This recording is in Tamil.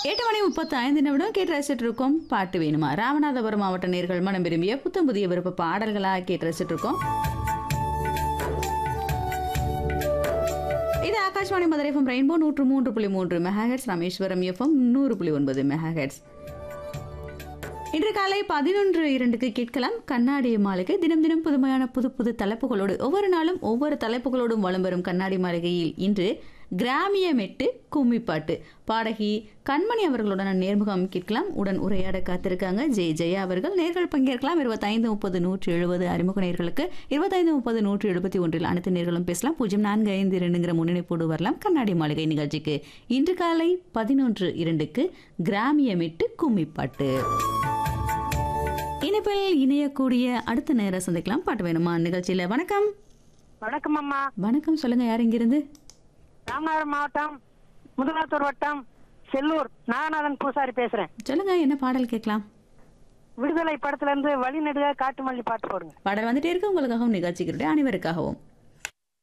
எட்டு மணி முப்பத்தி ஐந்து நிமிடம் கேட்டு ரசிச்சுட்டு இருக்கோம் பாட்டு வேணுமா ராமநாதபுரம் மாவட்ட நேர்கள் மனம் விரும்பிய புத்தம் புதிய விருப்ப பாடல்களாக கேட்டு ரசிச்சுட்டு இருக்கோம் இது ஆகாஷ்வாணி மதுரை எஃப்எம் ரெயின்போ நூற்று மூன்று புள்ளி மூன்று மெகாஹெட்ஸ் ராமேஸ்வரம் எஃப்எம் நூறு புள்ளி ஒன்பது மெகாஹெட்ஸ் இன்று காலை பதினொன்று இரண்டுக்கு கேட்கலாம் கண்ணாடி மாளிகை தினம் தினம் புதுமையான புது புது தலைப்புகளோடு ஒவ்வொரு நாளும் ஒவ்வொரு தலைப்புகளோடும் வலம் வரும் கண்ணாடி மாளிகையில் இன்று கிராமிய மெட்டு கும்மிப்பாட்டு பாடகி கண்மணி அவர்களுடன் நேர்முகம் கேட்கலாம் உடன் உரையாட காத்திருக்காங்க ஜெய் ஜெயா அவர்கள் நேர்கள் பங்கேற்கலாம் இருபத்தைந்து முப்பது நூற்றி எழுபது அறிமுக நேர்களுக்கு இருபத்தைந்து முப்பது நூற்றி எழுபத்தி ஒன்றில் அனைத்து நேர்களும் பேசலாம் பூஜ்ஜியம் நான்கு ஐந்து இரண்டுங்கிற முன்னணிப்போடு வரலாம் கண்ணாடி மாளிகை நிகழ்ச்சிக்கு இன்று காலை பதினொன்று இரண்டுக்கு கிராமிய மெட்டு கும்மிப்பாட்டு இனிப்பில் இணையக்கூடிய அடுத்த நேரம் சந்திக்கலாம் பாட்டு வேணுமா நிகழ்ச்சியில வணக்கம் வணக்கம் அம்மா வணக்கம் சொல்லுங்க யார் இங்கிருந்து ராமநாதபுரம் மாவட்டம் முதலாத்தூர் வட்டம் செல்லூர் நாகநாதன் பூசாரி பேசுறேன் சொல்லுங்க என்ன பாடல் கேட்கலாம் விடுதலை படத்துல இருந்து வழி நெடுக காட்டு மல்லி பாட்டு போடுங்க பாடல் வந்துட்டே இருக்கு உங்களுக்காகவும் நிகழ்ச்சிகளுடைய அனைவருக்காகவும்